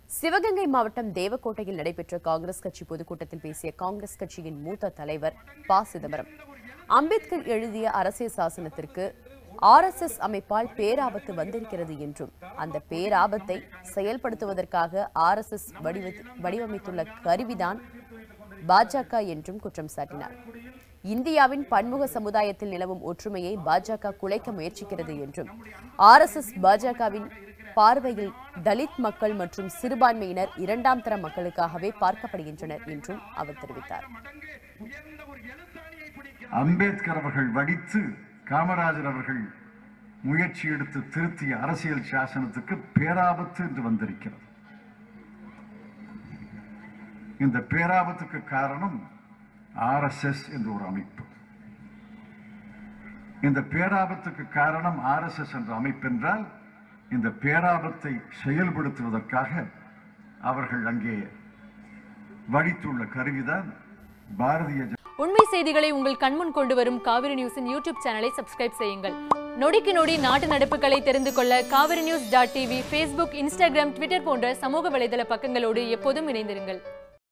சிவகங்கை மாவட்டம் தேவக்கோட்டையில் நடைபெற்ற காங்கிரஸ் கட்சி பொதுக்கூட்டத்தில் பேசிய காங்கிரஸ் கட்சியின் மூத்த தலைவர் ப சிதம்பரம் அம்பேத்கர் எழுதிய அரசியல் சாசனத்திற்கு ஆர்எஸ்எஸ் அமைப்பால் பேராபத்து வந்திருக்கிறது என்றும் அந்த பேராபத்தை செயல்படுத்துவதற்காக ஆர்எஸ்எஸ் வடிவமைத்துள்ள கருவிதான் பாஜக என்றும் குற்றம் சாட்டினார் இந்தியாவின் பன்முக சமுதாயத்தில் நிலவும் ஒற்றுமையை பாஜக குலைக்க முயற்சிக்கிறது என்றும் ஆர்எஸ்எஸ் பாஜகவின் பார்வையில் தலித் மக்கள் மற்றும் சிறுபான்மையினர் இரண்டாம் தர மக்களுக்காகவே பார்க்கப்படுகின்றனர் என்றும் அவர் தெரிவித்தார் அம்பேத்கர் அவர்கள் வடித்து காமராஜர் அவர்கள் முயற்சி எடுத்து திருத்திய அரசியல் சாசனத்துக்கு பேராபத்து என்று வந்திருக்கிறது இந்த பேராபத்துக்கு காரணம் ஆர்எஸ்எஸ் என்ற ஒரு அமைப்பு இந்த பேராபத்துக்கு காரணம் ஆர்எஸ்எஸ் என்ற அமைப்பு என்றால் இந்த பேராபத்தை செயல்படுத்துவதற்காக அவர்கள் அங்கே வடித்துள்ள கருவிதான் பாரதிய ஜன- உண்மை செய்திகளை உங்கள் கண்முன் கொண்டு வரும் காவிரி நியூஸின் யூடியூப் சேனலை சப்ஸ்கிரைப் செய்யுங்கள் நொடிக்கு நொடி நாட்டு நடப்புகளை தெரிந்து கொள்ள Kaveri news dot TV Facebook Instagram Twitter போன்ற சமூக வலைதள பக்கங்களோடு எப்போதும் இணைந்திருங்கள்